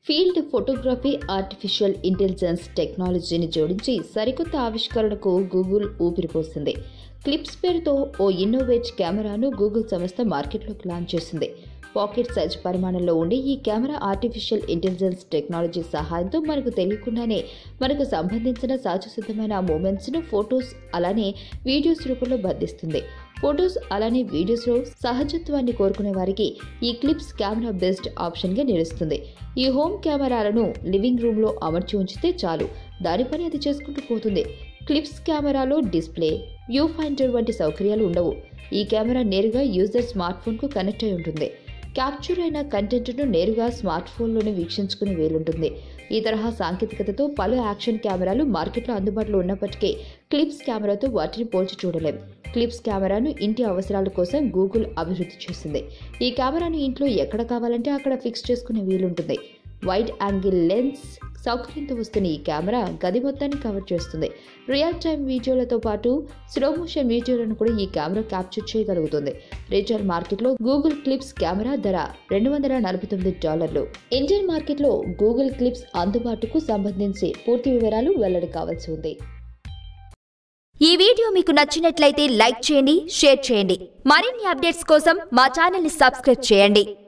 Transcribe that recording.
field photography artificial intelligence టెక్నాలజీని జోడించి సరికొత్త ఆవిష్కరణకు గూగుల్ ఊపిరిపోసింది క్లిప్స్ పేరుతో ఓ ఇన్నోవేట్ కెమెరాను గూగుల్ సంస్థ మార్కెట్లోకి లాంచ్ చేసింది పాకెట్ సైజ్ పరిమాణంలో ఉండి ఈ కెమెరా ఆర్టిఫిషియల్ ఇంటెలిజెన్స్ టెక్నాలజీ సహాయంతో మనకు తెలియకుండానే మనకు సంబంధించిన సహజసిద్ధమైన మూమెంట్స్ను ఫొటోస్ అలానే వీడియోస్ రూపంలో బంధిస్తుంది ఫొటోస్ అలానే వీడియోస్లో సహజత్వాన్ని కోరుకునే వారికి ఈ క్లిప్స్ కెమెరా బెస్ట్ ఆప్షన్గా నిలుస్తుంది ఈ హోమ్ కెమెరాలను లివింగ్ రూమ్లో అమర్చి ఉంచితే చాలు దాని పని అది చేసుకుంటూ పోతుంది క్లిప్స్ కెమెరాలో డిస్ప్లే వ్యూ ఫైండర్ వంటి సౌకర్యాలు ఉండవు ఈ కెమెరా నేరుగా యూజర్ స్మార్ట్ ఫోన్కు కనెక్ట్ అయి ఉంటుంది క్యాప్చర్ అయిన కంటెంట్ను నేరుగా స్మార్ట్ ఫోన్లోనే వీక్షించుకునే వీలుంటుంది ఈ తరహా సాంకేతికతతో పలు యాక్షన్ కెమెరాలు మార్కెట్లో అందుబాటులో ఉన్నప్పటికీ క్లిప్స్ కెమెరాతో వాటిని పోల్చి చూడలేం క్లిప్స్ కెమెరాను ఇంటి అవసరాల కోసం గూగుల్ అభివృద్ధి చేసింది ఈ కెమెరాను ఇంట్లో ఎక్కడ కావాలంటే అక్కడ ఫిక్స్ చేసుకునే వీలుంటుంది వైడ్ యాంగిల్ లెన్స్ సౌకర్యంతో వస్తున్న ఈ కెమెరా గది మొత్తాన్ని కవర్ చేస్తుంది రియల్ టైం వీడియోలతో పాటు స్లో మోషన్ వీడియోలను కూడా ఈ కెమెరా క్యాప్చర్ చేయగలుగుతుంది రీటైల్ మార్కెట్లో గూగుల్ క్లిప్స్ కెమెరా ధర రెండు వందల నలభై తొమ్మిది డాలర్లు ఇండియన్ మార్కెట్లో గూగుల్ క్లిప్స్ అందుబాటుకు సంబంధించి పూర్తి వివరాలు వెల్లడి కావాల్సి ఉంది ఈ వీడియో మీకు నచ్చినట్లయితే లైక్ చేయండి షేర్ చేయండి మరిన్ని అప్డేట్స్ కోసం మా ఛానల్ని సబ్స్క్రైబ్ చేయండి